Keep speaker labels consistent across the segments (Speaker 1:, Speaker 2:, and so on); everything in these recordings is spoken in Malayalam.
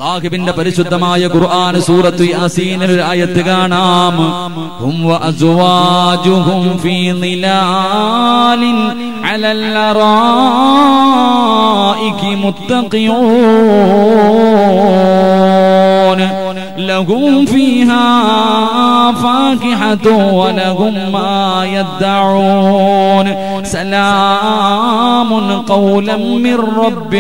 Speaker 1: അള്ളാഹുവിന്റെ പരിശുദ്ധമായ ഖുർആൻ സൂറത്തു യാസീനിൽ ഒരു ആയത്ത് കാണാം ഹും വഅസ്വാജുഹും ഫീ നിലാലിൻ അലൽ അറായികി മുത്തഖിയൂൻ لهم فيها فاكهة ولهم ما يدعون سلام قولا من رب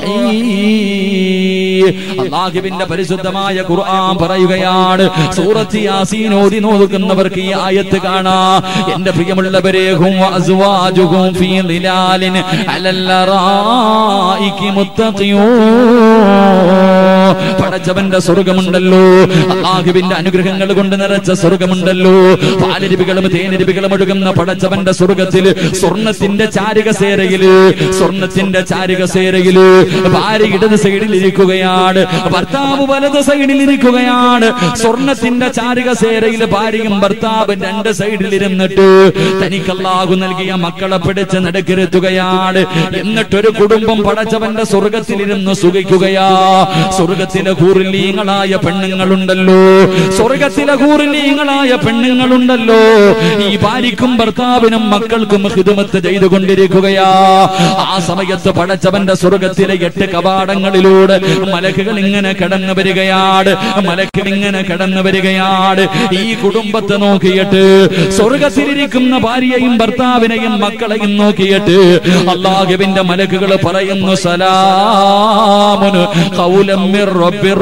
Speaker 1: رحيم അള്ളാഹുവിന്റെ പരിശുദ്ധമായ ഖുർആൻ പറയുകയാണ് സൂറത്ത് യാസീൻ ഓതി നോക്കുന്നവർക്ക് ഈ ആയത്ത് കാണാ എന്റെ പ്രിയമുള്ളവരെ ഹും അസ്വാജുഹും ഫീ ളിലാലിൻ അലൽ അറായികി മുത്തഖിയൂൻ പടച്ചവന്റെ സ്വർഗമുണ്ടല്ലോ അള്ളാഹുവിന്റെ അനുഗ്രഹങ്ങൾ കൊണ്ട് നിറച്ച സ്വർഗമുണ്ടല്ലോ പാലരുവികളും തേനരുവികളും ഒഴുകുന്ന പടച്ചവന്റെ സ്വർഗത്തില് സ്വർണത്തിന്റെ ചാരികസേരയില് സ്വർണത്തിന്റെ ചാരികസേരയില് ഭാര്യ ഇടത് സൈഡിൽ ഇരിക്കുകയാണ് ഭർത്താവ് വലത് സൈഡിൽ ഇരിക്കുകയാണ് സ്വർണത്തിന്റെ ചാരികസേരയിൽ ഭാര്യയും ഭർത്താവും രണ്ട് സൈഡിൽ ഇരുന്നിട്ട് തനിക്ക് അല്ലാഹു നൽകിയ മക്കളെ പിടിച്ച് നടക്കിരുത്തുകയാണ് എന്നിട്ടൊരു കുടുംബം പടച്ചവന്റെ സ്വർഗത്തിലിരുന്ന് സുഖിക്കുകയാ സ്വർഗത്തിലെ കൂറിലീങ്ങളായ പെണ്ണുങ്ങളുണ്ടല്ലോ സ്വർഗത്തിലെ കൂറിലീങ്ങളായ പെണ്ണുങ്ങളുണ്ടല്ലോ ഈ ഭാര്യക്കും ഭർത്താവിനും മക്കൾക്കും ഹിതമത്ത് ചെയ്തുകൊണ്ടിരിക്കുകയാ ആ സമയത്ത് പടച്ചവന്റെ സ്വർഗത്തിലെ എട്ട് കവാടങ്ങളിലൂടെ മലക്കുകൾ ഇങ്ങനെ കടന്നു വരികയാണ് മലക്കുകൾ ഇങ്ങനെ കടന്നു വരികയാണ് ഈ കുടുംബത്തെ നോക്കിയിട്ട് സ്വർഗത്തിലിരിക്കുന്ന ഭാര്യയും ഭർത്താവിനെയും മക്കളെയും നോക്കിയിട്ട് അള്ളാഹുവിന്റെ മലക്കുകൾ പറയുന്നു സലാമുന് ഖൗലം മിർ റബ്ബിർ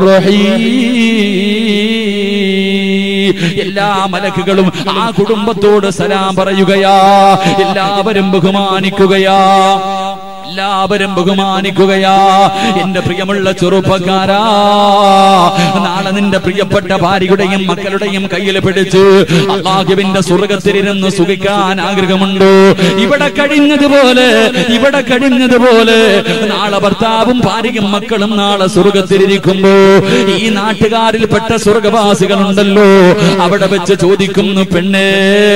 Speaker 1: റഹീം എല്ലാ മലക്കുകളും ആ കുടുംബത്തോട് സലാം പറയുകയാ എല്ലാവരും ബഹുമാനിക്കുകയാ എല്ലാവരും ബഹുമാനിക്കുകയാ എന്റെ പ്രിയമുള്ള ചെറുപ്പക്കാരാ നാളെ നിന്റെ പ്രിയപ്പെട്ട ഭാര്യയുടെയും മക്കളുടെയും കയ്യിൽ പിടിച്ച് അള്ളാഹുവിന്റെ സ്വർഗത്തിലിരുന്ന് സുഖിക്കാൻ ആഗ്രഹമുണ്ടോ ഇവിടെ കഴിഞ്ഞതുപോലെ ഇവിടെ കഴിഞ്ഞതുപോലെ നാളെ ഭർത്താവും ഭാര്യയും മക്കളും നാളെ സ്വർഗത്തിലിരിക്കുമ്പോ ഈ നാട്ടുകാരിൽപ്പെട്ട സ്വർഗവാസികളുണ്ടല്ലോ അവിടെ വെച്ച് ചോദിക്കുന്നു പെണ്ണേ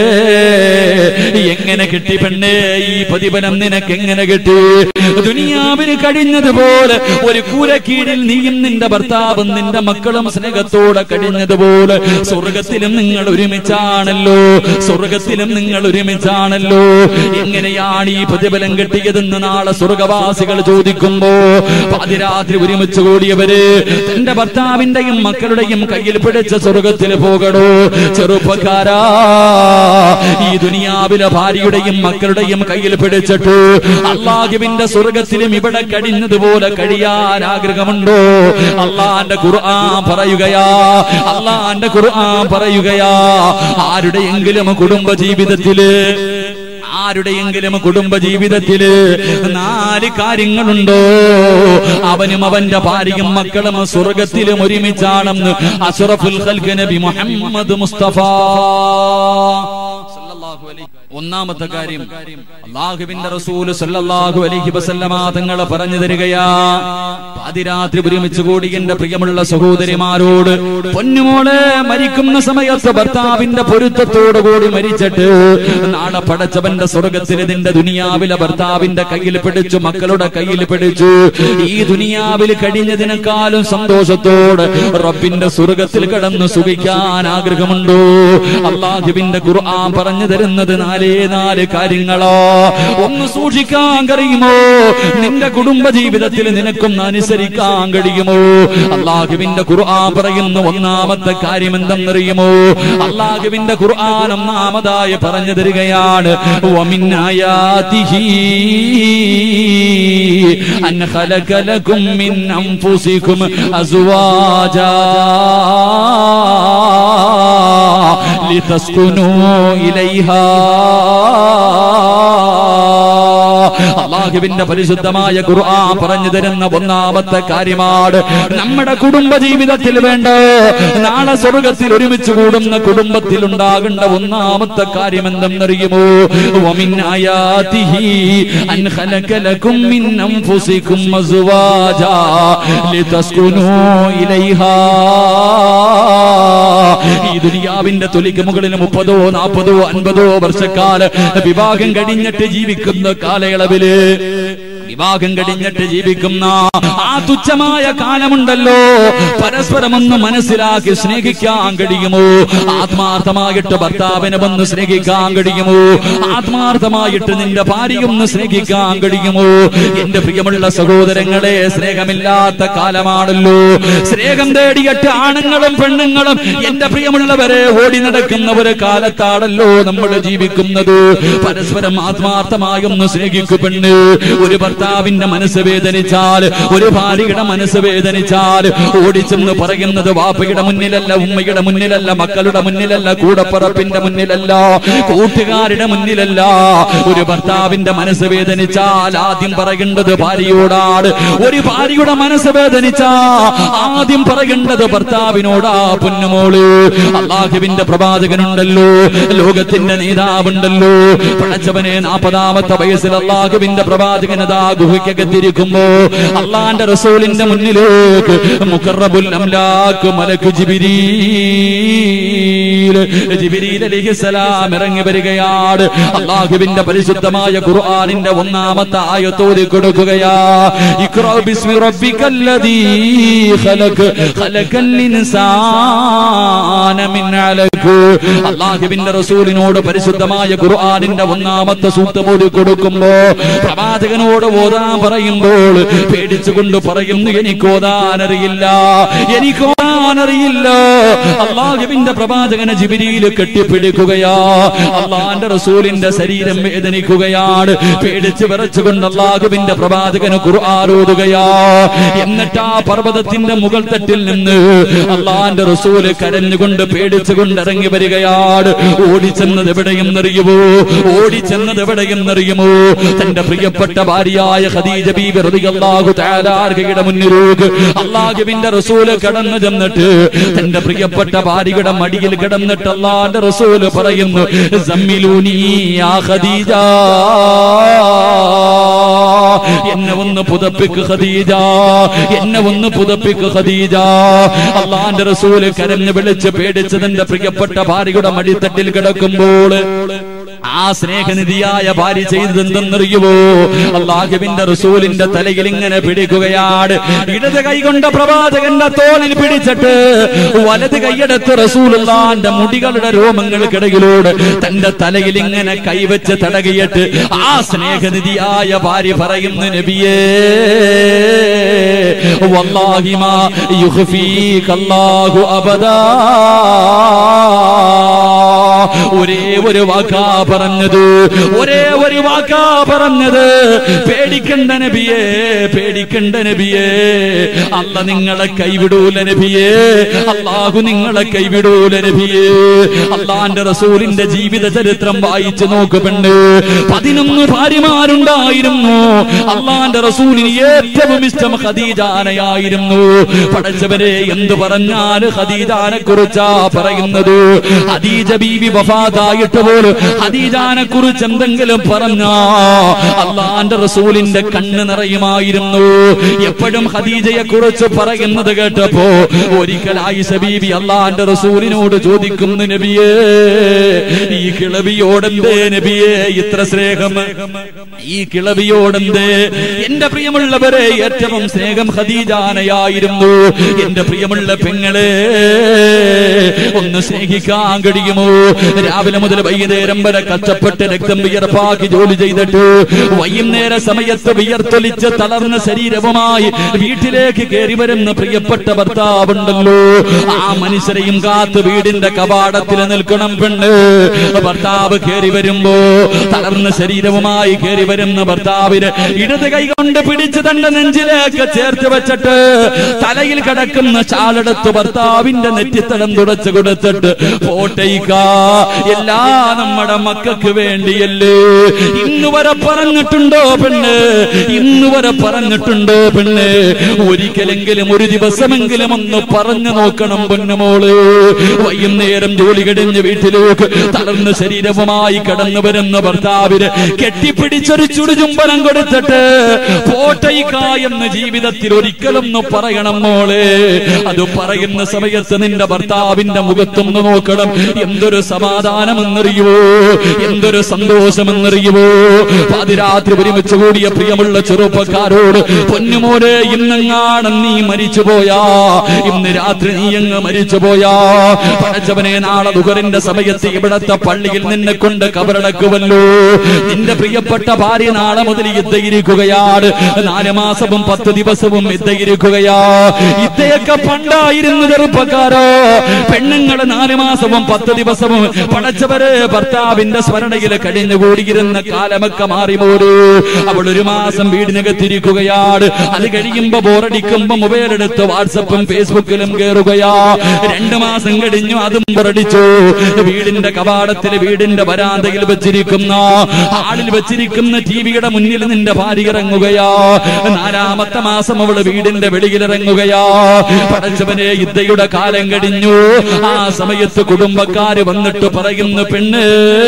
Speaker 1: എങ്ങനെ കിട്ടി പെണ്ണേ ഈ പ്രതിഫലം നിനക്ക് എങ്ങനെ കിട്ടി ദുനിയാവിന് കഴിഞ്ഞതുപോലെ ഒരു കൂരക്കീഴിൽ നീയും നിന്റെ ഭർത്താവും നിന്റെ മക്കളും സ്നേഹത്തോടെ കഴിഞ്ഞതുപോലെ സ്വർഗത്തിലും നിങ്ങൾ ഒരുമിച്ചാണല്ലോ സ്വർഗത്തിലും നിങ്ങൾ ഒരുമിച്ചാണല്ലോ എങ്ങനെയാണ് ഈ പ്രതിഫലം കിട്ടിയതെന്ന് നാളെ സ്വർഗവാസികൾ ചോദിക്കുമ്പോ പാതിരാത്രി ഒരുമിച്ച് കൂടിയവര് തന്റെ ഭർത്താവിന്റെയും മക്കളുടെയും കയ്യിൽ പിടിച്ച സ്വർഗത്തിൽ പോകണോ ചെറുപ്പക്കാരാ ഈ ദുനിയാവിലെ ഭാര്യയുടെയും മക്കളുടെയും കയ്യിൽ പിടിച്ചിട്ട് അള്ളാഹുവിന്റെ സ്വർഗത്തിലും ഇവിടെ കഴിഞ്ഞതുപോലെ കഴിയാൻ ആഗ്രഹമുണ്ടോ അള്ളാന്റെ ഖുർആൻ പറയുകയാ അള്ളാന്റെ ഖുർആൻ പറയുകയാ ആരുടെയെങ്കിലും കുടുംബ ജീവിതത്തില് ആരുടെയെങ്കിലും കുടുംബ ജീവിതത്തില് നാല് കാര്യങ്ങളുണ്ടോ അവനും അവന്റെ ഭാര്യയും മക്കളും സ്വർഗത്തിലും ഒരുമിച്ചാണെന്ന് അഷറഫുൽ ഖൽഖ് നബി മുഹമ്മദ് മുസ്തഫ സല്ലല്ലാഹു അലൈഹി ഒന്നാമത്തെ കാര്യം അള്ളാഹുവിന്റെ റസൂല് സല്ലല്ലാഹു അലൈഹി വസല്ലമ തങ്ങളെ പറഞ്ഞു തരികയാ പാതിരാത്രി ഒരുമിച്ച് കൂടി എന്റെ പ്രിയമുള്ള സഹോദരിമാരോട് പൊന്നുമോളെ മരിക്കുന്ന സമയത്ത് ഭർത്താവിന്റെ പൊരുത്തത്തോടു കൂടി മരിച്ചിട്ട് നാളെ പടച്ചവന്റെ സ്വർഗത്തിൽ നിന്റെ ദുനിയാവിലെ ഭർത്താവിന്റെ കയ്യിൽ പിടിച്ചു മക്കളുടെ കയ്യിൽ പിടിച്ചു ഈ ദുനിയാവിൽ കഴിഞ്ഞതിനേക്കാളും സന്തോഷത്തോടെ റബ്ബിന്റെ സ്വർഗത്തിൽ കടന്നു സുഖിക്കാൻ ആഗ്രഹമുണ്ടോ അള്ളാഹുവിന്റെ ഖുർആൻ പറഞ്ഞു തരുന്നത് നാലേ നാല് കാര്യങ്ങളോ ഒന്ന് സൂക്ഷിക്കാൻ കഴിയുമോ നിന്റെ കുടുംബ ജീവിതത്തിൽ നിനക്കൊന്ന് അനുസരിക്കാൻ കഴിയുമോ അള്ളാഹുവിന്റെ ഖുർആൻ പറയുന്ന ഒന്നാമത്തെ കാര്യം എന്തെന്നറിയുമോ അള്ളാഹുവിന്റെ ഖുർആൻ ഒന്നാമതായി പറഞ്ഞു തരികയാണ് വമിന്നായാതിഹി അൻ ഖലക ലക്കും മിൻ അൻഫുസികും അസ്വാജാ لتسكنوا إليها അള്ളാഹുവിന്റെ പരിശുദ്ധമായ ഖുർആൻ പറഞ്ഞു തരുന്ന ഒന്നാമത്തെ കാര്യമാണ് നമ്മുടെ കുടുംബ ജീവിതത്തിൽ വേണ്ട നാളെ സ്വർഗത്തിൽ ഒരുമിച്ച് കൂടുന്ന കുടുംബത്തിൽ ഉണ്ടാകേണ്ട ഒന്നാമത്തെ കാര്യം എന്തെന്നറിയുമോ ومن آياته أن خلق لكم من أنفسكم أزواجا لتسكنوا إليها ഈ ദുനിയാവിന്റെ തൊലിക്ക് മുകളിൽ മുപ്പതോ നാൽപ്പതോ അൻപതോ വർഷക്കാല വിവാഹം കഴിഞ്ഞിട്ട് ജീവിക്കുന്ന കാലയളവില് വിവാഹം കഴിഞ്ഞിട്ട് ജീവിക്കുന്ന ആ തുച്ഛമായ കാലമുണ്ടല്ലോ പരസ്പരം ഒന്ന് മനസ്സിലാക്കി സ്നേഹിക്കാൻ കഴിയുമോ ആത്മാർത്ഥമായിട്ട് ഭർത്താവിനെ വന്ന് സ്നേഹിക്കാൻ കഴിയുമോ ആത്മാർത്ഥമായിട്ട് നിന്റെ ഭാര്യയൊന്ന് സ്നേഹിക്കാൻ കഴിയുമോ എന്റെ പ്രിയമുള്ള സഹോദരങ്ങളെ സ്നേഹമില്ലാത്ത കാലമാണല്ലോ സ്നേഹം തേടിയിട്ട് ആണുങ്ങളും പെണ്ണുങ്ങളും എന്റെ പ്രിയമുള്ളവരെ ഓടി നടക്കുന്ന ഒരു കാലത്താണല്ലോ നമ്മൾ ജീവിക്കുന്നത് പരസ്പരം ആത്മാർത്ഥമായി ഒന്ന് സ്നേഹിക്കു പെണ്ണ് ഒരു ഭർത്താവിന്റെ മനസ്സ് വേദനിച്ചാൽ ഒരു ഭാര്യയുടെ മനസ്സ് വേദനിച്ചാൽ ഓടിച്ചെന്ന് പറയുന്നത് വാപ്പയുടെ മുന്നിലല്ല ഉമ്മയുടെ മുന്നിലല്ല മക്കളുടെ മുന്നിലല്ല കൂടപ്പറപ്പിന്റെ മുന്നിലല്ല കൂട്ടുകാരുടെ മുന്നിലല്ല ഒരു ഭർത്താവിന്റെ മനസ്സ് വേദനിച്ചാൽ ആദ്യം പറയേണ്ടത് ഭാര്യയോടാണ് ഒരു ഭാര്യയുടെ മനസ്സ് വേദനിച്ചാ ആദ്യം പറയേണ്ടത് ഭർത്താവിനോടാ പൊന്നുമോള് അള്ളാഹുവിന്റെ പ്രവാചകനുണ്ടല്ലോ ലോകത്തിന്റെ നേതാവുണ്ടല്ലോ പടച്ചവനെ നാൽപ്പതാമത്തെ വയസ്സിൽ അള്ളാഹുവിന്റെ പ്രവാചകനതാ ഗുഹയ്ക്കകത്തിരിക്കുമ്പോ അള്ളാന്റെ റസൂലിന്റെ മുന്നിലേക്ക് മുഖറബുൽ അംലാക്ക് മലക്ക് ജിബിരീൽ ജിബിരീൽ അലിഹിസലാം ഇറങ്ങി വരികയാണ് അള്ളാഹുവിന്റെ പരിശുദ്ധമായ ഖുർആനിന്റെ ഒന്നാമത്തെ ആയത്തോതി കൊടുക്കുകയാ ഇഖ്റാ ബിസ്മി റബ്ബിക്കല്ലദീ ഖലഖ് ഖലഖൽ ഇൻസാന മിൻ അലഖ് അള്ളാഹുവിന്റെ റസൂലിനോട് പരിശുദ്ധമായ ഖുർആനിന്റെ ഒന്നാമത്തെ സൂക്തം ഓതി കൊടുക്കുമ്പോ പ്രവാചകനോട് ഓതാൻ പറയുമ്പോൾ പേടിച്ചുകൊണ്ട് പറയുന്നു എനിക്ക് ഓതാനറിയില്ല എനിക്ക് ഓതാനറിയില്ല അള്ളാഹുവിന്റെ പ്രവാചകനെ ജിബിരിയിൽ കെട്ടിപ്പിടിക്കുകയാ അള്ളാന്റെ റസൂലിന്റെ ശരീരം വേദനിക്കുകയാണ് പേടിച്ച് വിറച്ചുകൊണ്ട് അള്ളാഹുവിന്റെ പ്രവാചകന് ഖുർആാനോതുകയാ എന്നിട്ട് ആ പർവ്വതത്തിന്റെ മുകൾ തട്ടിൽ നിന്ന് അള്ളാന്റെ റസൂല് കരഞ്ഞുകൊണ്ട് പേടിച്ചുകൊണ്ട് ഇറങ്ങി വരികയാണ് ഓടിച്ചെന്നത് എവിടെയെന്നറിയുമോ ഓടിച്ചെന്നത് എവിടെയെന്നറിയുമോ തന്റെ പ്രിയപ്പെട്ട ഭാര്യയായ ഖദീജ ബീബി റളിയല്ലാഹു തആല അൻഹയുടെ മുന്നിലേക്ക് അള്ളാഹുവിന്റെ റസൂല് കടന്നു ചെന്നിട്ട് തന്റെ പ്രിയപ്പെട്ട ഭാര്യയുടെ മടിയിൽ കിടന്നിട്ട് അള്ളാന്റെ റസൂല് പറയുന്നു സമ്മിലൂനി യാ ഖദീജ എന്നെ ഒന്ന് പുതപ്പിക്ക് ഖദീജ എന്നെ ഒന്ന് പുതപ്പിക്ക് ഖദീജ അള്ളാന്റെ റസൂല് കരഞ്ഞു വിളിച്ച് പേടിച്ച് തന്റെ പ്രിയപ്പെട്ട ഭാര്യയുടെ മടിത്തട്ടിൽ കിടക്കുമ്പോൾ ആ സ്നേഹനിധിയായ ഭാര്യ ചെയ്തതെന്തെന്നറിയുമോ അള്ളാഹുവിന്റെ റസൂലിന്റെ തലയിൽ ഇങ്ങനെ പിടിക്കുകയാണ് ഇടത് കൈകൊണ്ട് പ്രവാചകന്റെ തോളിൽ പിടിച്ചിട്ട് വലത് കൈയെടുത്ത് റസൂലുള്ളാന്റെ മുടികളുടെ രോമങ്ങൾക്കിടയിലൂടെ തന്റെ തലയിൽ ഇങ്ങനെ കൈവച്ച് തടകിയിട്ട് ആ സ്നേഹനിധിയായ ഭാര്യ പറയുന്നു നബിയേ വല്ലാഹി മാ യുഖ്ഫീകല്ലാഹു അബദാ ഒരേ ഒരു വാക്കാ പറഞ്ഞത് ഒരേ ഒരു വാക്കാ പറഞ്ഞത് പേടിക്കണ്ട നബിയേ പേടിക്കണ്ട നബിയേ അല്ല നിങ്ങളെ കൈവിടൂല നബിയേ അള്ളാഹു നിങ്ങളെ കൈവിടൂല നബിയേ അള്ളാന്റെ റസൂലിന്റെ ജീവിത ചരിത്രം വായിച്ചു നോക്ക് പെണ്ണ് പതിനൊന്ന് ഭാര്യമാരുണ്ടായിരുന്നു അള്ളാന്റെ റസൂലിന് ഏറ്റവും ഇഷ്ടം ഖദീജാനയായിരുന്നു പടച്ചവരെ എന്തു പറഞ്ഞാല് ഖദീജാനെ കുറിച്ചാ പറയുന്നത് ഖദീജ ബീവി വഫാതായിട്ട് പോലും ഖദീജാനെ കുറിച്ച് എന്തെങ്കിലും പറഞ്ഞാ അള്ളാന്റെ റസൂലിന്റെ കണ്ണ് നിറയുമായിരുന്നു എപ്പോഴും ഖദീജയെ കുറിച്ച് പറയുന്നത് കേട്ടപ്പോ ഒരിക്കൽ ആയിഷ ബീവി അള്ളാന്റെ റസൂലിനോട് ചോദിക്കുന്നു നബിയേ ഈ കിളവിയോടെന്തേ നബിയേ ഇത്ര സ്നേഹം ഈ കിളവിയോടെന്തേ എന്റെ പ്രിയമുള്ളവരെ ഏറ്റവും സ്നേഹം ഖദീജാനയായിരുന്നു എന്റെ പ്രിയമുള്ള പെങ്ങളെ ഒന്ന് സ്നേഹിക്കാൻ കഴിയുമോ രാവിലെ മുതൽ വൈകുന്നേരം വരെ കഷ്ടപ്പെട്ട് രക്തം വിയർപ്പാക്കി ജോലി ചെയ്തിട്ട് വൈകുന്നേര സമയത്ത് വിയർത്തൊലിച്ച് തളർന്ന ശരീരവുമായി വീട്ടിലേക്ക് കയറി വരുന്ന പ്രിയപ്പെട്ട ഭർത്താവുണ്ടല്ലോ ആ മനുഷ്യരെയും കാത്ത് വീടിന്റെ കവാടത്തിൽ നിൽക്കണം പെണ്ണ് ഭർത്താവ് കയറി വരുമ്പോ തളർന്ന ശരീരവുമായി കയറി വരുന്ന ഭർത്താവിന് ഇടത് കൈ കൊണ്ട് പിടിച്ച് തന്റെ നെഞ്ചിലേക്ക് ചേർത്ത് വെച്ചിട്ട് തലയിൽ കിടക്കുന്ന ചാലെടുത്ത് ഭർത്താവിന്റെ നെറ്റിത്തലം തുടച്ചു കൊടുത്തിട്ട് പോട്ടയിക്ക എല്ലാ നമ്മുടെ മക്കൾക്ക് വേണ്ടിയല്ലേ ഇന്ന് വരെ പറഞ്ഞിട്ടുണ്ടോ പെണ്ണ് ഇന്ന് വരെ പറഞ്ഞിട്ടുണ്ടോ പെണ്ണ് ഒരിക്കലെങ്കിലും ഒരു ദിവസമെങ്കിലും ഒന്ന് പറഞ്ഞു നോക്കണം പൊന്നുമോള് വൈകുന്നേരം ജോലി കഴിഞ്ഞ് വീട്ടിലേക്ക് തളർന്ന ശരീരവുമായി കടന്നു വരുന്ന ഭർത്താവിന് കെട്ടിപ്പിടിച്ചൊരു ചുടുചുംബനം കൊടുത്തിട്ട് പോട്ടയിക്ക എന്ന് ജീവിതത്തിൽ ഒരിക്കലൊന്ന് പറയണം മോളെ അത് പറയുന്ന സമയത്ത് നിന്റെ ഭർത്താവിന്റെ മുഖത്തൊന്ന് നോക്കണം എന്തൊരു സമാധാനമെന്നറിയുവോ എന്തൊരു സന്തോഷമെന്നറിയുവോ പാതിരാത്രി ഒരുമിച്ച് കൂടിയ പ്രിയമുള്ള ചെറുപ്പക്കാരോട് പൊന്നുമോനെ ഇന്നെങ്ങാണം നീ മരിച്ചുപോയാ ഇന്ന് രാത്രി നീ അങ്ങ് മരിച്ചുപോയാ പടച്ചവനെ നാളെ ദുഹറിന്റെ സമയത്ത് ഇവിടത്തെ പള്ളിയിൽ നിന്നെ കൊണ്ട് കബറടക്കുമല്ലോ നിന്റെ പ്രിയപ്പെട്ട ഭാര്യ നാളെ മുതൽ യുദ്ധയിരിക്കുകയാണ് നാല് മാസവും പത്ത് ദിവസവും യുദ്ധയിരിക്കുകയാ ഇദ്ദേഹക്കെ പണ്ടായിരുന്നു ചെറുപ്പക്കാരോ പെണ്ണുങ്ങള് നാല് മാസവും പത്ത് ദിവസവും പടച്ചവര് ഭർത്താവിന്റെ സ്മരണയിൽ കഴിഞ്ഞുകൂടിയിരുന്ന കാലമൊക്കെ മാറി പോരു അവൾ ഒരു മാസം വീടിനകത്തിരിക്കുകയാണ് അത് കഴിയുമ്പോ ബോറടിക്കുമ്പോ മൊബൈൽ എടുത്ത് വാട്സപ്പും ഫേസ്ബുക്കിലും കയറുകയാ രണ്ടു മാസം കഴിഞ്ഞു അതും ബോറടിച്ചു വീടിന്റെ കവാടത്തിൽ വീടിന്റെ വരാന്തയിൽ വെച്ചിരിക്കുന്ന ഹാളിൽ വെച്ചിരിക്കുന്ന ടിവിയുടെ മുന്നിൽ നിന്റെ ഭാര്യ ഇറങ്ങുകയാ നാലാമത്തെ മാസം അവള് വീടിന്റെ വെളിയിലിറങ്ങുകയാ പടച്ചവനെ യുദ്ധയുടെ കാലം കഴിഞ്ഞു ആ സമയത്ത് കുടുംബക്കാര് വന്നിട്ട് പറയുന്നു പെണ്ണ്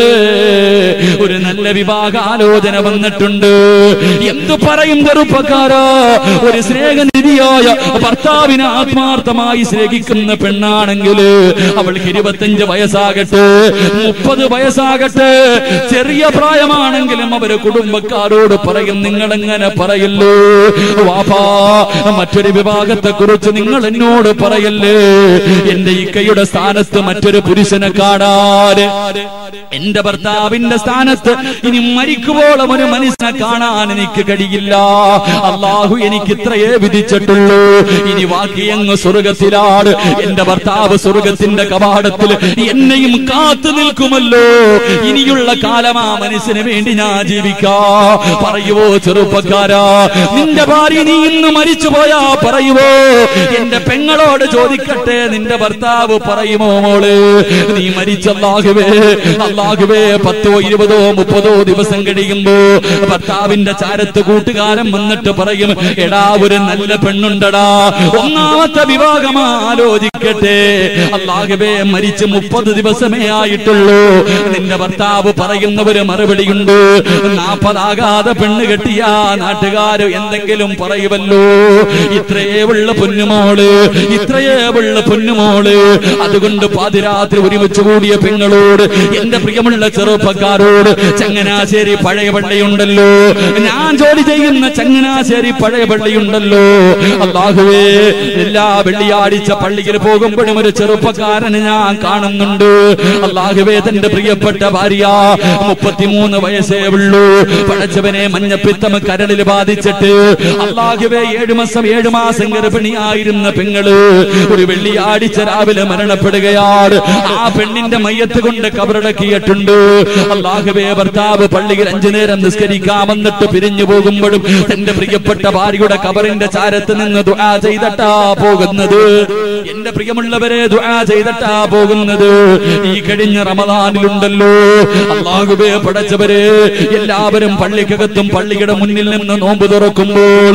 Speaker 1: ഒരു നല്ല വിവാഹാലോചന വന്നിട്ടുണ്ട് എന്തു പറയും ചെറുപ്പക്കാരോ ഒരു സ്നേഹനിധിയായ ഭർത്താവിനെ ആത്മാർത്ഥമായി സ്നേഹിക്കുന്ന പെണ്ണാണെങ്കിൽ അവൾക്ക് ഇരുപത്തഞ്ച് വയസ്സാകട്ടെ മുപ്പത് വയസ്സാകട്ടെ ചെറിയ പ്രായമാണെങ്കിലും അവര് കുടുംബക്കാരോട് പറയും നിങ്ങൾ എങ്ങനെ പറയല്ലോ വാപ്പാ മറ്റൊരു വിഭാഗത്തെ കുറിച്ച് നിങ്ങൾ എന്നോട് പറയല്ലേ എന്റെ ഇക്കയുടെ സ്ഥാനത്ത് മറ്റൊരു പുരുഷനെ കാണാൻ എന്റെ ഭർത്താവിന്റെ സ്ഥാനത്ത് ഇനി മരിക്കുവോളം ഒരു മനുഷ്യനെ കാണാൻ എനിക്ക് കഴിയില്ല അള്ളാഹു എനിക്ക് ഇത്രയേ വിധിച്ചിട്ടുള്ളൂ ഇനി ബാക്കി അങ്ങ് സ്വർഗത്തിലാണ് എന്റെ ഭർത്താവ് സ്വർഗത്തിന്റെ കവാടത്തിൽ എന്നെയും കാത്തു നിൽക്കുമല്ലോ ഇനിയുള്ള കാലം ആ മനുഷ്യന് വേണ്ടി ഞാൻ ജീവിക്കാ പറയുവോ ചെറുപ്പക്കാരാ നിന്റെ ഭാര്യ നീ ഇന്ന് മരിച്ചു പോയാ പറയുവോ എന്റെ പെങ്ങളോട് ചോദിക്കട്ടെ നിന്റെ ഭർത്താവ് പറയുമോ മോള് നീ മരിച്ചല്ലാഹുവേ അല്ലാഹുവേ പത്തോ ഇരുപതോ മുപ്പതോ ദിവസം കഴിയുമ്പോ ഭർത്താവിന്റെ ചാരത്ത് കൂട്ടുകാരൻ വന്നിട്ട് പറയും എടാ ഒരു നല്ല പെണ്ണുണ്ടടാ ഒന്നാമത്തെ വിവാഹമാ ആലോചിക്കട്ടെ അല്ലാഹുവേ മരിച്ച് മുപ്പത് ദിവസമേ ആയിട്ടുള്ളൂ നിന്റെ ഭർത്താവ് പറയുന്ന ഒരു മറുപടിയുണ്ട് നാപ്പതാകാതെ പെണ്ണ് കെട്ടിയ നാട്ടുകാര് എന്തെങ്കിലും പറയുമല്ലോ ഇത്രയേ ഉള്ള പൊന്നുമോള് ഇത്രയേ ഉള്ള പൊന്നുമോള് അതുകൊണ്ട് പാതിരാത്രി ഒരുമിച്ച് കൂടിയ പെങ്ങളോട് എന്റെ പ്രിയമുള്ള ചെറുപ്പക്കാരോട് ചങ്ങനാശ്ശേരി പഴയ പള്ളിയുണ്ടല്ലോ ഞാൻ ജോലി ചെയ്യുന്ന ചങ്ങനാശ്ശേരി പഴയ പള്ളിയുണ്ടല്ലോ അള്ളാഹുവേ എല്ലാ വെള്ളിയാഴ്ച പള്ളിയിൽ പോകുമ്പോഴും ഒരു ചെറുപ്പക്കാരനെ ഞാൻ കാണുന്നുണ്ട് അള്ളാഹുവേ തന്റെ പ്രിയപ്പെട്ട ഭാര്യ മുപ്പത്തിമൂന്ന് വയസ്സേ ഉള്ളൂ പടച്ചവനെ മഞ്ഞപ്പിത്തം കരളിൽ ബാധിച്ചിട്ട് അള്ളാഹുവേ ഏഴു മാസം ഏഴു മാസം ഗർഭിണിയായിരുന്ന പെങ്ങള് ഒരു വെള്ളിയാഴ്ച രാവിലെ മരണപ്പെടുകയാണ് ആ പെണ്ണിന്റെ മയ്യത്ത് കൊണ്ട് കബറടക്കിയിട്ടുണ്ട് അള്ളാഹുവേ ഭർത്താവ് പള്ളിയിൽ അഞ്ചു നേരം നിസ്കരിക്കാൻ വന്നിട്ട് പിരിഞ്ഞു പോകുമ്പോഴും തന്റെ പ്രിയപ്പെട്ട ഭാര്യയുടെ കബറിന്റെ ചാരത്ത് നിന്ന് ദുആ ചെയ്തട്ടാ പോകുന്നത് എന്റെ പ്രിയമുള്ളവരെ ദുആ ചെയ്തട്ടാ പോകുന്നത് ഈ കഴിഞ്ഞ റമദാനിലുണ്ടല്ലോ അള്ളാഹുബേ പടച്ചവരെ എല്ലാവരും പള്ളിക്കകത്തും പള്ളിയുടെ മുന്നിൽ നിന്ന് നോമ്പ് തുറക്കുമ്പോൾ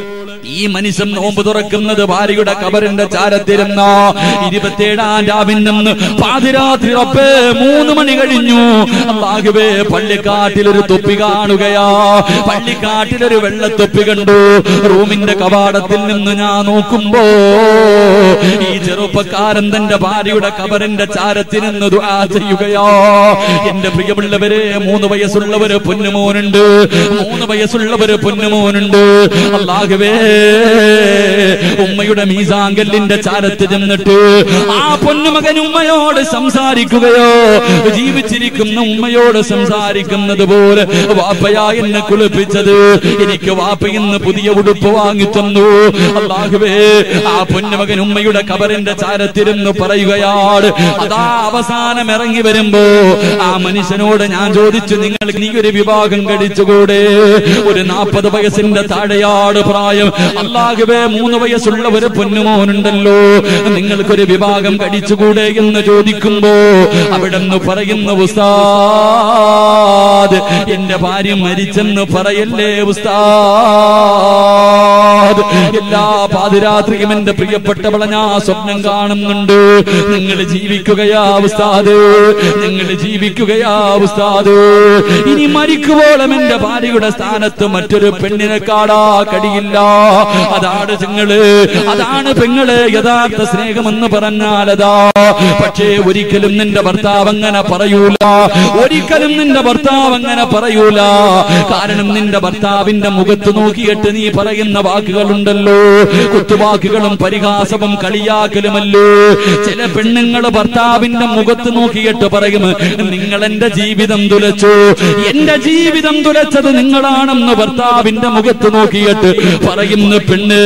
Speaker 1: ഈ മനുഷ്യൻ നോമ്പ് തുറക്കുന്നത് ഭാര്യയുടെ കബറിന്റെ ചാരത്തിരുന്ന ഇരുപത്തിയേഴാം രാവിൽ നിന്ന് പാതിരാത്രി റബ്ബേ മൂന്ന് മണി കഴിഞ്ഞു അള്ളാഹുബേ പള്ളിക്കാട്ടിൽ ഒരു തൊപ്പി കാണുകയാ പള്ളിക്കാട്ടിൽ ഒരു വെള്ളത്തൊപ്പി കണ്ടു റൂമിന്റെ കവാടത്തിൽ നിന്ന് ഞാൻ നോക്കുമ്പോ ഈ ചെറുപ്പക്കാരൻ തന്റെ ഭാര്യയുടെ കബറിന്റെ ചാരത്തിരുന്ന് ദുആ ചെയ്യുകയാ എന്റെ പ്രിയമുള്ളവരെ മൂന്ന് വയസ്സുള്ളവര് പൊന്നുമോനുണ്ട് മൂന്ന് വയസ്സുള്ളവര് പൊന്നുമോനുണ്ട് അള്ളാഹുവേ ഉമ്മയുടെ മീസാങ്കല്ലിന്റെ ചാരത്ത് ചെന്നിട്ട് ആ പൊന്നുമകൻ ഉമ്മയോട് സംസാരിക്കുകയോ ജീവിച്ചിരിക്കുന്ന ഉമ്മയോട് സംസാരിക്കുന്നത് പോലെ വാപ്പയാ എന്നെ കുളിപ്പിച്ചത് എനിക്ക് വാപ്പ ഇന്ന് പുതിയ ഉടുപ്പ് വാങ്ങി തന്നു അള്ളാഹുവേ ആ പൊന്നുമകൻ ഉമ്മയുടെ കബറിന്റെ ചാരത്തിരുന്ന് പറയുകയാണ് അതാ അവസാനം ഇറങ്ങി വരുമ്പോ ആ മനുഷ്യനോട് ഞാൻ ചോദിച്ചു നിങ്ങൾക്ക് നീ ഒരു വിവാഹം കഴിച്ചുകൂടെ ഒരു നാൽപ്പത് വയസ്സിന്റെ താഴെയാട് പ്രായം അള്ളാഹുവേ മൂന്ന് വയസ്സുള്ള ഒരു പൊന്നുമോനുണ്ടല്ലോ നിങ്ങൾക്കൊരു വിവാഹം കഴിച്ചുകൂടെ എന്ന് ചോദിക്കുമ്പോ അവിടെ നിന്ന് പറയുന്ന ഉസ്താദ് എന്റെ ഭാര്യ മരിച്ചെന്ന് പറയല്ലേ ഉസ്താദ് ഉസ്താദ് എല്ലാ പാതിരാത്രിയും എന്റെ പ്രിയപ്പെട്ടവളെ ഞാൻ സ്വപ്നം കാണുന്നുണ്ട് നിങ്ങൾ ജീവിക്കുകയാ ഉസ്താദ് നിങ്ങൾ ജീവിക്കുകയാ ഉസ്താദ് ഇനി മരിക്കുവോളം എന്റെ ഭാര്യയുടെ സ്ഥാനത്ത് മറ്റൊരു പെണ്ണിനെ കാടാ കടിയില്ല അതാണ് നിങ്ങള് അതാണ് പെങ്ങള് യഥാർത്ഥ സ്നേഹമെന്ന് പറഞ്ഞാൽ അതാ പക്ഷേ ഒരിക്കലും നിന്റെ ഭർത്താവ് അങ്ങനെ പറയൂല ഒരിക്കലും നിന്റെ ഭർത്താവ് അങ്ങനെ പറയൂല കാരണം നിന്റെ ഭർത്താവിന്റെ മുഖത്ത് നോക്കിയിട്ട് നീ പറയുന്ന വാക്കുകളുണ്ടല്ലോ കുത്തുവാക്കുകളും പരിഹാസവും കളിയാക്കലുമല്ലോ ചില പെണ്ണുങ്ങള് ഭർത്താവിന്റെ മുഖത്ത് നോക്കിയിട്ട് പറയും നിങ്ങൾ എന്റെ ജീവിതം തുലച്ചു എന്റെ ജീവിതം തുലച്ചത് നിങ്ങളാണെന്ന് ഭർത്താവിന്റെ മുഖത്ത് നോക്കിയിട്ട് പറയുന്നു പെണ്ണ്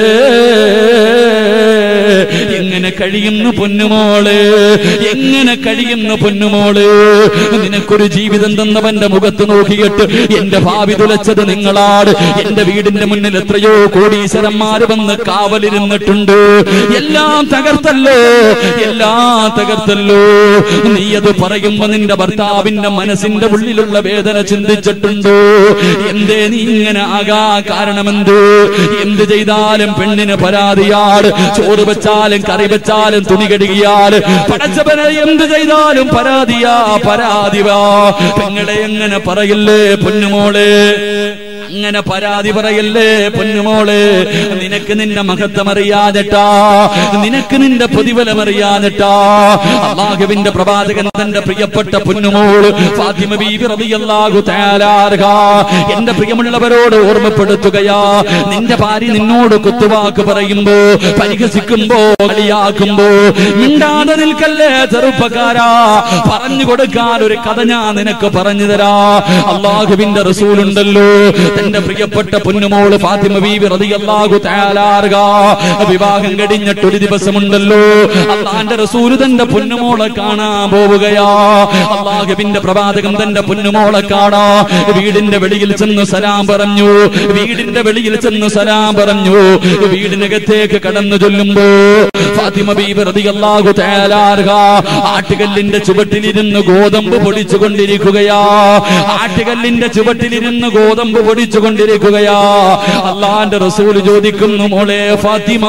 Speaker 1: എങ്ങനെ കഴിയുന്നു പൊന്നുമോള് എങ്ങനെ കഴിയുന്നു പൊന്നുമോള് നിനക്കൊരു ജീവിതം തന്നവന്റെ മുഖത്ത് നോക്കിയിട്ട് എന്റെ ഭാവി തുലച്ചത് നിങ്ങളാണ് എന്റെ വീടിന്റെ മുന്നിൽ എത്രയോ കോടീശ്വരന്മാര് വന്ന് കാവലിരുന്നിട്ടുണ്ട് എല്ലാം തകർത്തല്ലോ എല്ലാം തകർത്തല്ലോ നീ അത് പറയുമ്പോ നിന്റെ ഭർത്താവിന്റെ മനസ്സിന്റെ ഉള്ളിലുള്ള വേദന ചിന്തിച്ചിട്ടുണ്ടോ എന്തേ നീ ഇങ്ങനെ ആകാ കാരണമെന്ത് എന്ത് ചെയ്താലും പെണ്ണിന് പരാതിയാണ് ചോറ് വെച്ചാലും കറി വെച്ചാലും തുണി കഴുകിയാൽ പടച്ചവനെ എന്ത് ചെയ്താലും പരാതിയാ പരാതിവാ പെങ്ങളെ എങ്ങനെ പറയില്ലേ പൊന്നുമോളെ അങ്ങനെ പരാതി പറയല്ലേ പൊന്നുമോള് നിനക്ക് നിന്റെ മഹത്വം അറിയാതെട്ടാ നിനക്ക് നിന്റെ പ്രതിഫലം അറിയാതെട്ടാ അള്ളാഹുവിന്റെ പ്രവാചകൻ തന്റെ പ്രിയപ്പെട്ട പൊന്നുമോള് ഫാത്തിമ ബീബി റളിയല്ലാഹു തആല അൻഹ എന്റെ പ്രിയമുള്ളവരോട് ഓർമ്മപ്പെടുത്തുകയാ നിന്റെ ഭാര്യ നിന്നോട് കുത്തുവാക്ക് പറയുമ്പോ പരിഹസിക്കുമ്പോ കളിയാക്കുമ്പോ മിണ്ടാതെ നിൽക്കല്ലേ ചെറുപ്പക്കാരാ പറഞ്ഞു കൊടുക്കാൻ ഒരു കഥ ഞാൻ നിനക്ക് പറഞ്ഞു തരാ അള്ളാഹുവിന്റെ റസൂലുണ്ടല്ലോ തന്റെ പ്രിയപ്പെട്ട പൊന്നുമോള് ഫാത്തിമ ബീബി റളിയല്ലാഹു തആല അൻഹ വിവാഹം കഴിഞ്ഞിട്ട് ഒരു ദിവസമുണ്ടല്ലോ അള്ളാന്റെ റസൂല് തന്റെ പൊന്നുമോളെ കാണാൻ പോവുകയാ അള്ളാഹുവിന്റെ പ്രവാചകൻ തന്റെ പൊന്നുമോളെ കാണാ വീടിന്റെ വെളിയിൽ ചെന്ന് സലാം പറഞ്ഞു വീടിന്റെ വെളിയിൽ ചെന്ന് സലാം പറഞ്ഞു വീടിനകത്തേക്ക് കടന്നു ചൊല്ലുമ്പോ ഫാത്തിമ ബീബി റളിയല്ലാഹു തആല അൻഹ ആട്ടുകല്ലിന്റെ ചുവട്ടിലിരുന്ന് ഗോതമ്പ് പൊടിച്ചു കൊണ്ടിരിക്കുകയാ ആട്ടുകല്ലിന്റെ ചുവട്ടിലിരുന്ന് ഗോതമ്പ് പൊടിച്ചു കൊണ്ടിരിക്കുകയാ അള്ളാന്റെ റസൂല് ചോദിക്കുന്നു മോളെ ഫാത്തിമ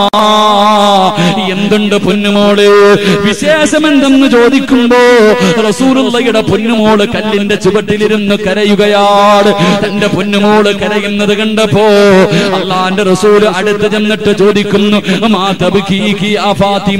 Speaker 1: എന്തുണ്ട് പൊന്നുമോള് വിശേഷം എന്തെന്ന് ചോദിക്കുമ്പോ റസൂലുള്ളയുടെ പൊന്നുമോള് കല്ലിന്റെ ചുവട്ടിലിരുന്ന് കരയുകയാണ് തന്റെ പൊന്നുമോള് കരയുന്നത് കണ്ടപ്പോ അള്ളാന്റെ റസൂല് അടുത്ത് ചെന്നിട്ട് ചോദിക്കുന്നു മാതബിഖീഖി ആ ഫാത്തിമ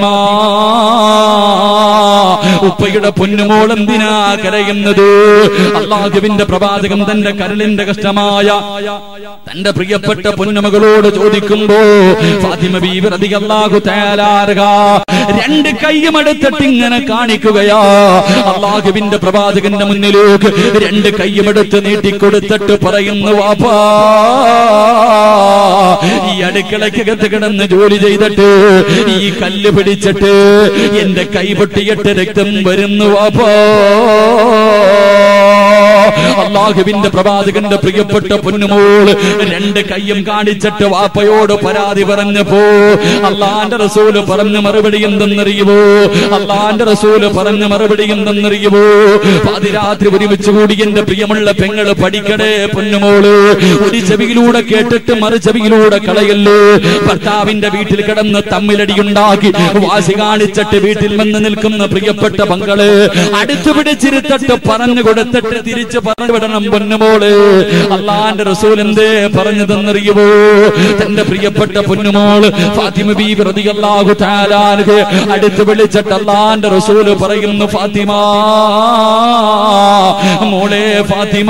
Speaker 1: ഉപ്പയുടെ പൊന്നുമോൾ എന്തിനാ കരയുന്നത് അള്ളാഹുവിന്റെ പ്രവാചകം തന്റെ കരളിന്റെ കഷ്ടമായ തന്റെ പ്രിയപ്പെട്ട പൊന്നുമകളോട് ചോദിക്കുമ്പോ ഫാത്തിമ ബീവി റളിയല്ലാഹു തആല അൻഹ രണ്ട് കൈയും എടുത്തിട്ട് ഇങ്ങനെ കാണിക്കുകയാ അള്ളാഹുവിന്റെ പ്രവാചകന്റെ മുന്നിലേക്ക് രണ്ട് കൈയും എടുത്ത് നീട്ടിക്കൊടുത്തിട്ട് പറയുന്നു വാപ്പാ ഈ അടുക്കളക്കകത്ത് കിടന്ന് ജോലി ചെയ്തിട്ട് ഈ കല്ല് പിടിച്ചിട്ട് എന്റെ കൈ പൊട്ടിയിട്ട് രക്തം വരുന്നു വാപ്പാ അള്ളാഹുവിന്റെ പ്രവാചകന്റെ പ്രിയപ്പെട്ട പൊന്നുമോൾ രണ്ട് കൈയും കാണിച്ചിട്ട് വാപ്പയോട് പരാതി പറഞ്ഞപ്പോ അള്ളാന്റെ റസൂല് പറഞ്ഞ മറുപടി എന്തെന്നറിയുമോ അള്ളാന്റെ റസൂല് പറഞ്ഞ മറുപടി എന്തെന്നറിയുമോ പാതിരാത്രി ഒരുമിച്ച് കൂടി എന്റെ പ്രിയമുള്ള പെങ്ങള് പഠിക്കടേ പൊന്നുമോള് ഒരു ചെവിയിലൂടെ കേട്ടിട്ട് മറു ചെവിയിലൂടെ കളയല്ലേ ഭർത്താവിന്റെ വീട്ടിൽ കിടന്ന് തമ്മിലടിയുണ്ടാക്കി വാശി കാണിച്ചിട്ട് വീട്ടിൽ വന്ന് നിൽക്കുന്ന പ്രിയപ്പെട്ട പങ്കള് അടുത്തു പിടിച്ചിരുത്തിട്ട് പറഞ്ഞു കൊടുത്തിട്ട് തിരിച്ചു പറഞ്ഞു വിടണം പൊന്നുമോള് അള്ളാന്റെ റസൂൽ എന്തേ പറഞ്ഞു തന്നറിയുമോ തന്റെ പ്രിയപ്പെട്ട പൊന്നുമോള് ഫാത്തിമ ബി റളിയല്ലാഹു തആല അൻഹ അടുത്ത് വിളിച്ചിട്ട് അള്ളാന്റെ റസൂല് പറയുന്നു ഫാത്തിമ മോളെ ഫാത്തിമ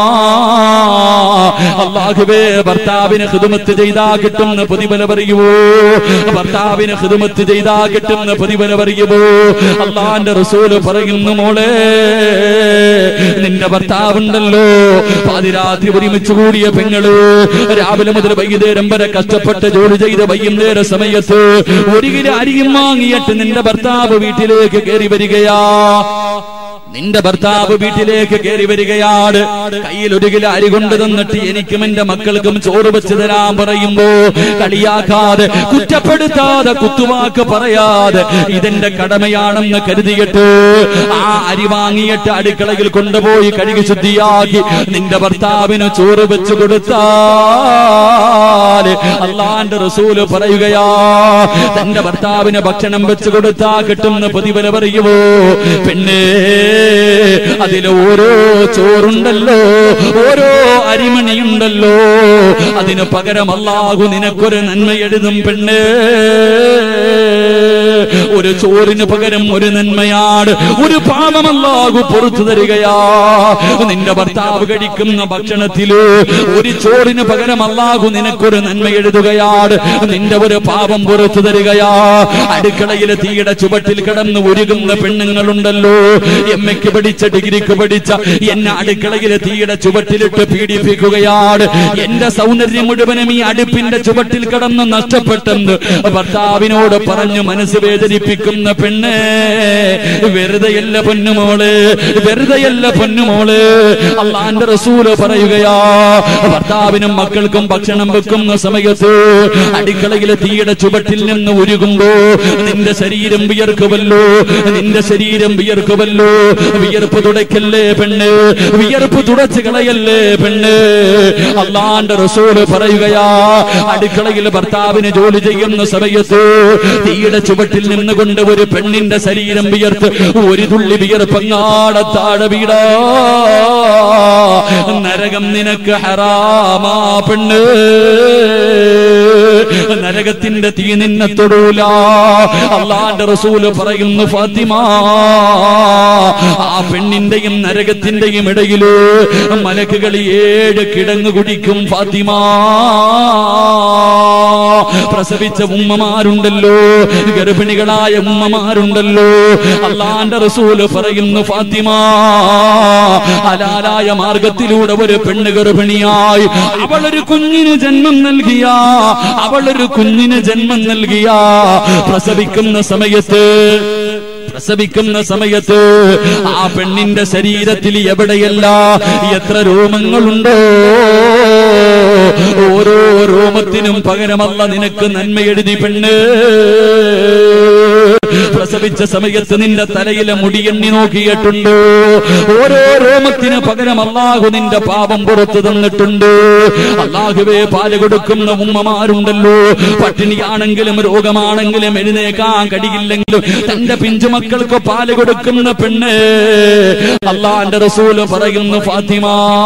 Speaker 1: അള്ളാഹുവേ ഭർത്താവിന് ഹിദമത്ത് ചെയ്താ കിട്ടുന്ന പ്രതിഫല പറയുവോ ഭർത്താവിന് ഹിദമത്ത് ചെയ്താ കിട്ടുന്ന പ്രതിഫല പറയുവോ അള്ളാന്റെ റസൂല് പറയുന്നു മോളെ നിന്റെ ഭർത്താവുണ്ടല്ലോ പാതിരാത്രി ഒരുമിച്ച് കൂടിയ പെങ്ങള് രാവിലെ മുതൽ വൈകുന്നേരം വരെ കഷ്ടപ്പെട്ട് ജോലി ചെയ്ത് വൈകുന്നേര സമയത്ത് ഒരു കിലോ അരിയും വാങ്ങിയിട്ട് നിന്റെ ഭർത്താവ് വീട്ടിലേക്ക് കയറി വരികയാ നിന്റെ ഭർത്താവ് വീട്ടിലേക്ക് കയറി വരികയാണ് കയ്യിൽ ഒരു കിലോ അരി കൊണ്ട് തന്നിട്ട് എനിക്കും എന്റെ മക്കൾക്കും ചോറ് വെച്ച് തരാൻ പറയുമ്പോ കളിയാക്കാതെ കുറ്റപ്പെടുത്താതെ കുത്തുവാക്ക് പറയാതെ ഇതെന്റെ കടമയാണെന്ന് കരുതിയിട്ട് ആ അരി വാങ്ങിയിട്ട് അടുക്കളയിൽ കൊണ്ടുപോയി കഴുകി ശുദ്ധിയാക്കി നിന്റെ ഭർത്താവിന് ചോറ് വെച്ച് കൊടുത്താൽ അള്ളാന്റെ റസൂല് പറയുകയാ തന്റെ ഭർത്താവിന് ഭക്ഷണം വെച്ച് കൊടുത്താ കിട്ടുന്ന പ്രതിഫല പറയുമോ പെണ്ണേ അതിൽ ഓരോ ചോറുണ്ടല്ലോ ഓരോ അരിമണിയുണ്ടല്ലോ അതിന് പകരം അല്ലാഹു നിനക്കൊരു നന്മ എഴുതും പെണ്ണേ ഒരു ചോറിന് പകരം ഒരു നന്മയാണ് ഒരു പാപമല്ലാഹു പുറത്തു തരികയാ നിന്റെ ഭർത്താവ് കഴിക്കുന്ന ഭക്ഷണത്തില് ഒരു ചോറിന് പകരം അല്ലാഹു നിനക്കൊരു നന്മ എഴുതുകയാണ് നിന്റെ ഒരു പാപം പുറത്തു തരികയാ അടുക്കളയിലെ തീയുടെ ചുവട്ടിൽ കിടന്ന് ഒരുങ്ങുന്ന പെണ്ണുങ്ങളുണ്ടല്ലോ എം എക്ക് പഠിച്ച ഡിഗ്രിക്ക് പഠിച്ച എന്നെ അടുക്കളയിലെ തീയുടെ ചുവട്ടിലിട്ട് പീഡിപ്പിക്കുകയാണ് എന്റെ സൗന്ദര്യം മുഴുവനും ഈ അടുപ്പിന്റെ ചുവട്ടിൽ കിടന്ന് നഷ്ടപ്പെട്ടെന്ന് ഭർത്താവിനോട് പറഞ്ഞു മനസ്സ് വേദനിപ്പിക്കുന്ന പെണ്ണ് വെറുതെയല്ല പൊന്നുമോള് വെറുതെയല്ല പൊന്നുമോള് അള്ളാന്റെ റസൂല് പറയുകയാ ഭർത്താവിനും മക്കൾക്കും ഭക്ഷണം വെക്കുന്ന സമയത്ത് അടുക്കളയിലെ തീയുടെ ചുവട്ടിൽ നിന്ന് ഉരുകുമ്പോ നിന്റെ ശരീരം വിയർക്കുമല്ലോ നിന്റെ ശരീരം വിയർക്കുമല്ലോ വിയർപ്പ് തുടയ്ക്കല്ലേ പെണ്ണ് വിയർപ്പ് തുടച്ച് കളയല്ലേ പെണ്ണ് അള്ളാന്റെ റസൂല് പറയുകയാ അടുക്കളയിൽ ഭർത്താവിന് ജോലി ചെയ്യുന്ന സമയത്ത് തീയുടെ ചുവട്ടിൽ നിന്നുകൊണ്ട് ഒരു പെണ്ണിന്റെ ശരീരം വിയർത്ത് ഒരു തുള്ളി വിയർപ്പങ്ങാടെ താഴെ വീടാ നരകം നിനക്ക് ഹറാമാ പെണ്ണ് നരകത്തിന്റെ തീ നിന്നെ തൊടൂല അള്ളാന്റെ റസൂല് പറയുന്നു ഫാത്തിമ ആ പെണ്ണിന്റെയും നരകത്തിന്റെയും ഇടയില് മലക്കുകൾ ഏഴ് കിടങ്ങ് കുടിക്കും ഫാത്തിമ പ്രസവിച്ച ഉമ്മമാരുണ്ടല്ലോ ഗർഭിണികളായ ഉമ്മമാരുണ്ടല്ലോ അള്ളാന്റെ റസൂല് പറയുന്നു ഫാത്തിമ ഹലാലായ മാർഗത്തിലൂടെ ഒരു പെണ്ണ് ഗർഭിണിയായി അവളൊരു കുഞ്ഞിന് ജന്മം നൽകിയ അവളൊരു കുഞ്ഞിന് ജന്മം നൽകിയ പ്രസവിക്കുന്ന സമയത്ത് പ്രസവിക്കുന്ന സമയത്ത് ആ പെണ്ണിന്റെ ശരീരത്തിൽ എവിടെയല്ല എത്ര രോമങ്ങളുണ്ടോ ഓരോ രോമത്തിനും പകരമല്ല നിനക്ക് നന്മ എഴുതി പെണ്ണ് പ്രസവിച്ച സമയത്ത് നിന്റെ തലയിലെ മുടിയെണ്ണി നോക്കിയിട്ടുണ്ട് ഓരോ രോമത്തിന് പകരം അള്ളാഹു നിന്റെ പാപം പുറത്തു തന്നിട്ടുണ്ട് അള്ളാഹുവേ പാല് കൊടുക്കുന്ന ഉമ്മമാരുണ്ടല്ലോ പട്ടിണിയാണെങ്കിലും രോഗമാണെങ്കിലും എഴുന്നേക്കാൻ കഴിയില്ലെങ്കിലും തന്റെ പിഞ്ചുമക്കൾക്ക് പാല് കൊടുക്കുന്ന പെണ്ണ് അള്ളാന്റെ റസൂല് പറയുന്നു ഫാത്തിമ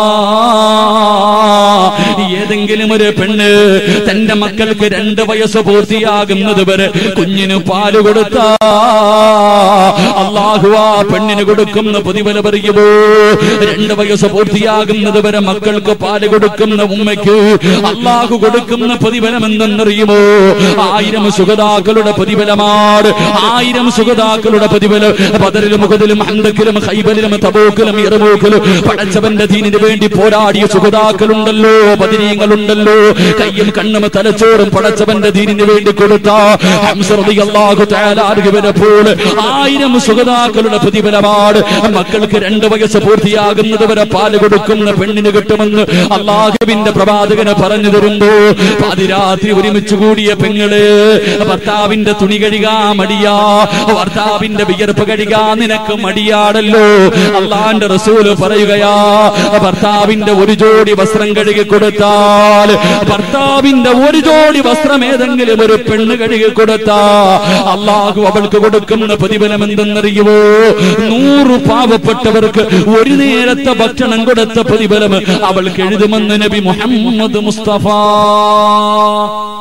Speaker 1: ഏതെങ്കിലും ഒരു പെണ്ണ് തന്റെ മക്കൾക്ക് രണ്ട് വയസ്സ് പൂർത്തിയാകുന്നത് വരെ കുഞ്ഞിന് പാല് കൊടുത്താ അള്ളാഹു ആ പെണ്ണിന് കൊടുക്കുന്ന പ്രതിഫല പറയുമോ രണ്ട് വയസ്സ് പൂർത്തിയാകുന്നത് വരെ മക്കൾക്ക് പാല് കൊടുക്കുന്ന ഉമ്മയ്ക്ക് അള്ളാഹു കൊടുക്കുന്ന പ്രതിഫലം എന്തെന്നറിയുമോ ആയിരം സുഗതാക്കളുടെ പ്രതിഫലമാണ് ആയിരം സുഗതാക്കളുടെ പ്രതിഫലം പതറിലും മുഖത്തിലും ഹന്തക്കിലും ഹൈബലിലും തബോക്കിലും ഇറമൂക്കിലും പടച്ചവന്റെ ദീനിന് വേണ്ടി പോരാടിയ സുഗതാക്കളുണ്ടല്ലോ പതിനീങ്ങളുണ്ടല്ലോ കയ്യും കണ്ണും തലച്ചോറും പടച്ചവന്റെ ദീനിന് വേണ്ടി കൊടുത്ത ഹംസറതി അള്ളാഹു തയ്യാറാകുവരെ പോലെ ആയിരം സുഗതാക്കളുടെ പ്രതിഫലമാണ് മക്കൾക്ക് രണ്ട് വയസ്സ് പൂർത്തിയാകുന്നത് വരെ പാല് കൊടുക്കുന്ന പെണ്ണിന് കിട്ടുമെന്ന് അള്ളാഹുവിന്റെ പ്രവാചകന് പറഞ്ഞു തരുമ്പോ പാതിരാത്രി ഒരുമിച്ച് കൂടിയ പെങ്ങള് ഭർത്താവിന്റെ തുണി കഴുകാ മടിയാ ഭർത്താവിന്റെ വിയർപ്പ് കഴുകാ നിനക്ക് മടിയാടല്ലോ അള്ളാന്റെ റസൂല് പറയുകയാ ഭർത്താവിന്റെ ഒരു ജോഡി വസ്ത്രം കഴുകി കൊടുത്താൽ ഭർത്താവിന്റെ ഒരു ജോഡി വസ്ത്രം ഏതെങ്കിലും ഒരു പെണ്ണ് കഴുകി കൊടുത്താ അള്ളാഹു അവൾക്ക് കൊടുക്കുന്ന പ്രതിഫലം എന്തെന്നറിയുമോ നൂറ് പാവപ്പെട്ടവർക്ക് ഒരു നേരത്തെ ഭക്ഷണം കൊടുത്ത പ്രതിഫലം അവൾക്ക് എഴുതുമെന്ന് നബി മുഹമ്മദ് മുസ്തഫ